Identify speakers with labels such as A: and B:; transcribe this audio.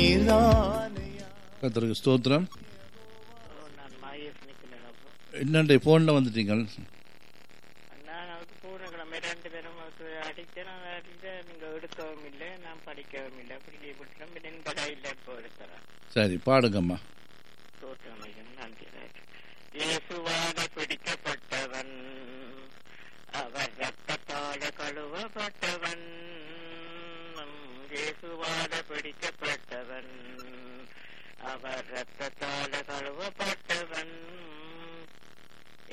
A: நீர்தானையா
B: கத்தருக்கு ஸ்தோத்திரம்
C: நான் மாயஸ் நிக்கிறேன் அப்போ
B: என்னண்டே ஃபோனில் வந்துட்டீங்க
C: நான் அவருக்கு பூர்ணக்கிழமை ரெண்டு பேரும் அவருக்கு அடித்தேன் நான் அடித்தேன் நீங்க எடுக்கவும் இல்லை நான் படிக்கவும் இல்லை அப்படி லீவ் விட்டுட்டேன் பின்ன இந்த கையில் இப்போ எடுக்கிறேன்
B: சரி பாடுங்கம்மா
C: தோற்றமையும் நன்றி இயேசுவாக பிடிக்கப்பட்டவன் அவர் ரத்தத்தால கழுவப்பட்டவன் இயேசுவாக பிடிக்கப்பட்டவன் அவர் ரத்தத்தால கழுவப்பட்டவன்